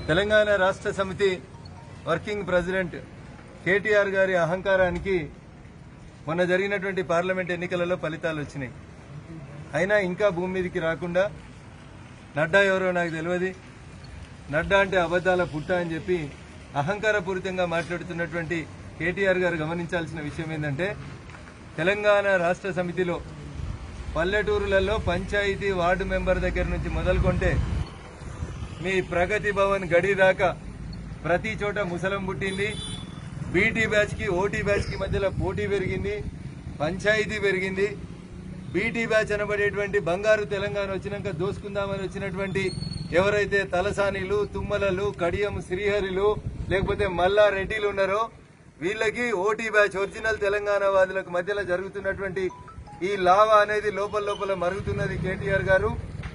తెలంగాణ రాష్ట్ర సమితి working president KTR గారి అహంకారానికి మొన్న జరిగినటువంటి పార్లమెంట్ ఎన్నికలలో ఫలితాలు వచ్చినాయి అయినా ఇంకా భూమి మీదకి రాకుండా నడ్డా ఎవరో నాకు తెలియదు నడ్డా అంటే అబద్దాల పుట్ట అని చెప్పి అహంకారపూరితంగా మాట్లాడుతున్నటువంటి కేటీఆర్ గారు గమనించాల్సిన విషయం ఏంటంటే తెలంగాణ రాష్ట్ర సమితిలో పల్లెటూరులలో పంచాయతీ వార్డు మెంబర్ దగ్గర నుంచి మొదలుకొంటే మీ ప్రగతి భవన్ గడి దాకా ప్రతి చోట ముసలం పుట్టింది బీటీ బ్యాచ్ కి ఓటీ బ్యాచ్ కి మధ్యలో పోటీ పెరిగింది పంచాయతీ పెరిగింది బీటీ బ్యాచ్ అనబడేటువంటి బంగారు తెలంగాణ వచ్చినాక దోసుకుందామని వచ్చినటువంటి ఎవరైతే తలసానిలు తుమ్మలలు కడియం శ్రీహరిలు లేకపోతే మల్లా రెడ్డిలు ఉన్నారో వీళ్ళకి ఓటీ బ్యాచ్ ఒరిజినల్ తెలంగాణ వాదులకు మధ్యలో జరుగుతున్నటువంటి ఈ లావా అనేది లోపల లోపల మరుగుతున్నది కేటీఆర్ గారు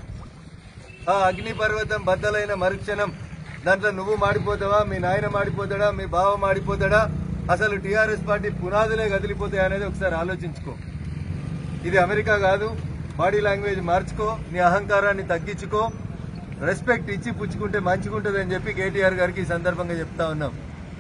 ఆ అగ్ని పర్వతం బద్దలైన మరుక్షణం దాంట్లో నువ్వు మాడిపోతావా మీ నాయన మాడిపోతాడా మీ బావ మాడిపోతాడా అసలు టీఆర్ఎస్ పార్టీ పునాదులే కదిలిపోతాయి అనేది ఒకసారి ఆలోచించుకో ఇది అమెరికా కాదు బాడీ లాంగ్వేజ్ మార్చుకో నీ అహంకారాన్ని తగ్గించుకో రెస్పెక్ట్ ఇచ్చి పుచ్చుకుంటే మంచిగుంటుంది అని చెప్పి కేటీఆర్ గారికి ఈ సందర్భంగా చెప్తా ఉన్నాం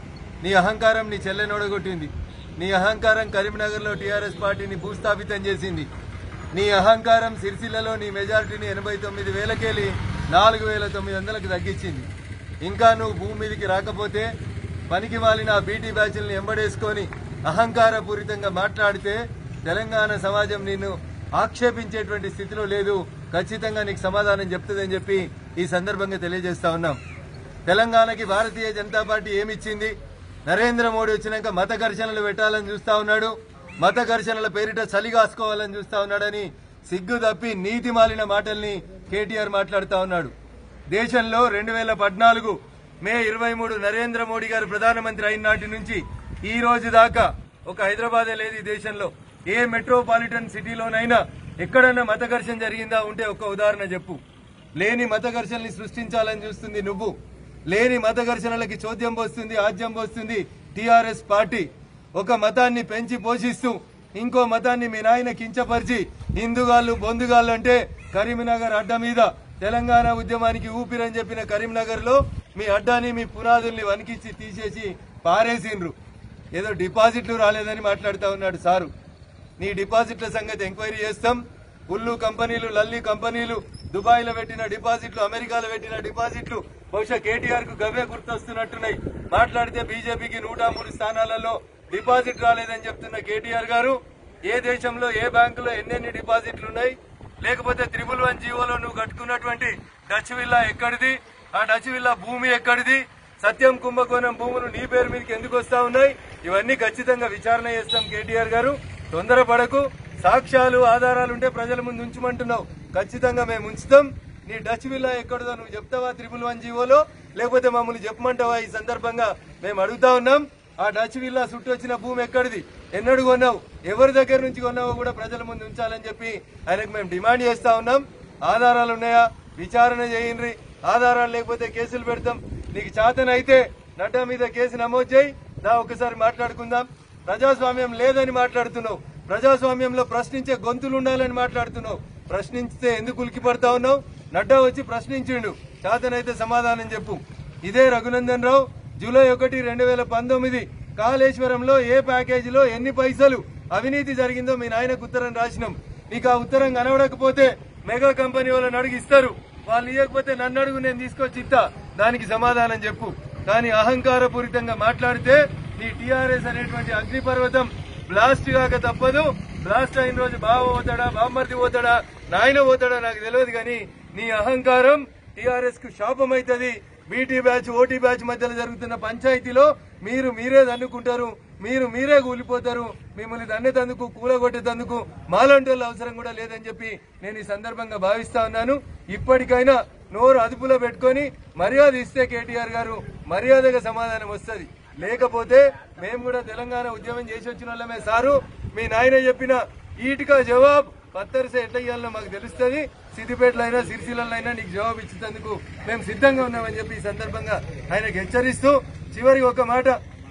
నీ అహంకారం నీ చెల్లెనోడగొట్టింది నీ అహంకారం కరీంనగర్లో టీఆర్ఎస్ పార్టీని భూస్థాపితం చేసింది నీ అహంకారం సిరిసిల్లలో నీ మెజారిటీని ఎనభై తొమ్మిది వేలకెళ్ళి నాలుగు వేల తొమ్మిది వందలకు తగ్గించింది ఇంకా నువ్వు భూమి మీదకి రాకపోతే పనికి మాలిన ఆ బీటీ బ్యాచ్లను ఎంబడేసుకొని అహంకారపూరితంగా మాట్లాడితే తెలంగాణ సమాజం నిన్ను ఆక్షేపించేటువంటి స్థితిలో లేదు ఖచ్చితంగా నీకు సమాధానం చెప్తుందని చెప్పి ఈ సందర్భంగా తెలియజేస్తా ఉన్నాం తెలంగాణకి భారతీయ జనతా పార్టీ ఏమిచ్చింది నరేంద్ర మోడీ వచ్చినాక మత ఘర్షణలు పెట్టాలని చూస్తా ఉన్నాడు మత ఘర్షణల పేరిట చలిగాసుకోవాలని చూస్తా ఉన్నాడని సిగ్గు తప్పి నీతి మాలిన మాటల్ని కేటీఆర్ మాట్లాడుతా ఉన్నాడు దేశంలో రెండు వేల పద్నాలుగు మే ఇరవై మూడు నరేంద్ర మోడీ గారు ప్రధానమంత్రి అయిన నాటి నుంచి ఈ రోజు దాకా ఒక హైదరాబాదే లేదు ఈ దేశంలో ఏ మెట్రోపాలిటన్ సిటీలోనైనా ఎక్కడైనా మత ఘర్షణ జరిగిందా ఉంటే ఒక ఉదాహరణ చెప్పు లేని మత ఘర్షణల్ని సృష్టించాలని చూస్తుంది నువ్వు లేని మత ఘర్షణలకి చోద్యం పోస్తుంది ఆజ్యం పోస్తుంది టీఆర్ఎస్ పార్టీ ఒక మతాన్ని పెంచి పోషిస్తూ ఇంకో మతాన్ని మీ నాయన కించపరిచి హిందుగాళ్ళు బొందుగాళ్ళు అంటే కరీంనగర్ అడ్డ మీద తెలంగాణ ఉద్యమానికి ఊపిరని చెప్పిన కరీంనగర్ లో మీ అడ్డాని మీ పునాదుల్ని వణికిచ్చి తీసేసి పారేసిండ్రు ఏదో డిపాజిట్లు రాలేదని మాట్లాడుతా ఉన్నాడు సారు నీ డిపాజిట్ల సంగతి ఎంక్వైరీ చేస్తాం ఉల్లు కంపెనీలు లల్లి కంపెనీలు దుబాయ్ లో పెట్టిన డిపాజిట్లు అమెరికాలో పెట్టిన డిపాజిట్లు బహుశా కేటీఆర్ కు గవే గుర్తొస్తున్నట్టున్నాయి మాట్లాడితే బీజేపీకి నూట మూడు స్థానాలలో డిపాజిట్ రాలేదని చెప్తున్న కేటీఆర్ గారు ఏ దేశంలో ఏ బ్యాంకులో ఎన్నెన్ని డిపాజిట్లు ఉన్నాయి లేకపోతే త్రిబుల్ వన్ జీవోలో నువ్వు కట్టుకున్నటువంటి డచ్ విల్లా ఎక్కడిది ఆ డచ్ విల్లా భూమి ఎక్కడిది సత్యం కుంభకోణం భూములు నీ పేరు మీదకి ఎందుకు వస్తా ఉన్నాయి ఇవన్నీ ఖచ్చితంగా విచారణ చేస్తాం కేటీఆర్ గారు తొందరపడకు సాక్ష్యాలు ఆధారాలు ఉంటే ప్రజల ముందు ఉంచమంటున్నావు ఖచ్చితంగా మేము ఉంచుతాం నీ డచ్ విల్లా ఎక్కడదో నువ్వు చెప్తావా త్రిపుల్ వన్ జీవోలో లేకపోతే మమ్మల్ని చెప్పమంటావా ఈ సందర్భంగా మేము అడుగుతా ఉన్నాం ఆ డచ్ విల్లా చుట్టూ వచ్చిన భూమి ఎక్కడిది ఎన్నడు కొన్నావు ఎవరి దగ్గర నుంచి కొన్నావో కూడా ప్రజల ముందు ఉంచాలని చెప్పి ఆయనకు మేము డిమాండ్ చేస్తా ఉన్నాం ఆధారాలు ఉన్నాయా విచారణ చేయండి ఆధారాలు లేకపోతే కేసులు పెడతాం నీకు చేతనైతే నడ్డా మీద కేసు నమోదు చేయి దా ఒకసారి మాట్లాడుకుందాం ప్రజాస్వామ్యం లేదని మాట్లాడుతున్నావు ప్రజాస్వామ్యంలో ప్రశ్నించే గొంతులు ఉండాలని మాట్లాడుతున్నావు ప్రశ్నించితే ఎందుకు ఉలికి పడతా ఉన్నావు నడ్డా వచ్చి ప్రశ్నించిండు చేతనైతే సమాధానం చెప్పు ఇదే రఘునందన్ రావు జూలై ఒకటి రెండు వేల పంతొమ్మిది కాళేశ్వరంలో ఏ ప్యాకేజీలో ఎన్ని పైసలు అవినీతి జరిగిందో మీ నాయనకు ఉత్తరం రాసినాం నీకు ఆ ఉత్తరం కనబడకపోతే మెగా కంపెనీ వాళ్ళని అడిగి ఇస్తారు వాళ్ళు ఇవ్వకపోతే నన్ను అడుగు నేను తీసుకొచ్చి ఇస్తా దానికి సమాధానం చెప్పు కానీ అహంకారపూరితంగా మాట్లాడితే నీ టీఆర్ఎస్ అనేటువంటి అగ్నిపర్వతం బ్లాస్ట్ కాక తప్పదు బ్లాస్ట్ అయిన రోజు బావ పోతాడా బామ్మర్ది పోతాడా నాయన పోతాడా నాకు తెలియదు కానీ నీ అహంకారం టీఆర్ఎస్ కు శాపం అవుతుంది బీటీ బ్యాచ్ ఓటీ బ్యాచ్ మధ్యలో జరుగుతున్న పంచాయతీలో మీరు మీరే దన్నుకుంటారు మీరు మీరే కూలిపోతారు మిమ్మల్ని దన్నేతందుకు కూలగొట్టేందుకు మాలాంటి వాళ్ళ అవసరం కూడా లేదని చెప్పి నేను ఈ సందర్భంగా భావిస్తా ఉన్నాను ఇప్పటికైనా నోరు అదుపులో పెట్టుకొని మర్యాద ఇస్తే కేటీఆర్ గారు మర్యాదగా సమాధానం వస్తుంది లేకపోతే మేము కూడా తెలంగాణ ఉద్యమం చేసి వచ్చిన వాళ్ళమే సారు మీ నాయన చెప్పిన ఈటుగా జవాబ్ పత్తరిసే ఎట్లా ఇవ్వాలో మాకు తెలుస్తుంది సిద్దిపేటలో అయినా సిరిసిల్లలో అయినా నీకు జవాబు ఇచ్చేందుకు మేము సిద్ధంగా ఉన్నామని చెప్పి ఈ సందర్భంగా ఆయనకు హెచ్చరిస్తూ చివరి ఒక మాట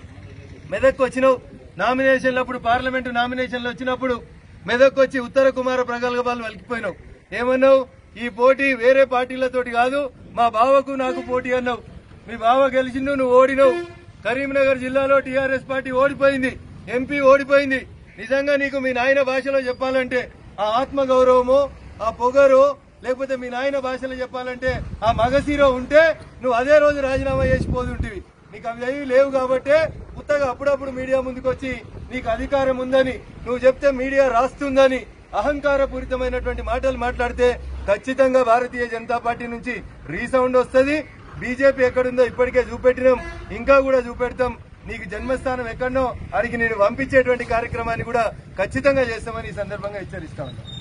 మెదక్ వచ్చినావు నామినేషన్లు అప్పుడు పార్లమెంటు నామినేషన్లు వచ్చినప్పుడు మెదక్ వచ్చి ఉత్తర కుమార ప్రగల్భాలు వలికిపోయినావు ఏమన్నావు ఈ పోటీ వేరే పార్టీలతోటి కాదు మా బావకు నాకు పోటీ అన్నావు మీ బావ గెలిచిండు నువ్వు ఓడినవు కరీంనగర్ జిల్లాలో టీఆర్ఎస్ పార్టీ ఓడిపోయింది ఎంపీ ఓడిపోయింది నిజంగా నీకు మీ నాయన భాషలో చెప్పాలంటే ఆ ఆత్మ గౌరవమో ఆ పొగరో లేకపోతే మీ నాయన భాషలో చెప్పాలంటే ఆ మగసీరో ఉంటే నువ్వు అదే రోజు రాజీనామా చేసి పోతుంటివి నీకు అవి ఏవి లేవు కాబట్టే కొత్తగా అప్పుడప్పుడు మీడియా ముందుకు వచ్చి నీకు అధికారం ఉందని నువ్వు చెప్తే మీడియా రాస్తుందని అహంకారపూరితమైనటువంటి మాటలు మాట్లాడితే ఖచ్చితంగా భారతీయ జనతా పార్టీ నుంచి రీసౌండ్ వస్తుంది బీజేపీ ఎక్కడుందో ఇప్పటికే చూపెట్టినాం ఇంకా కూడా చూపెడతాం నీకు జన్మస్థానం ఎక్కడనో అడిగి నేను పంపించేటువంటి కార్యక్రమాన్ని కూడా ఖచ్చితంగా చేస్తామని ఈ సందర్భంగా హెచ్చరిస్తా ఉన్నాం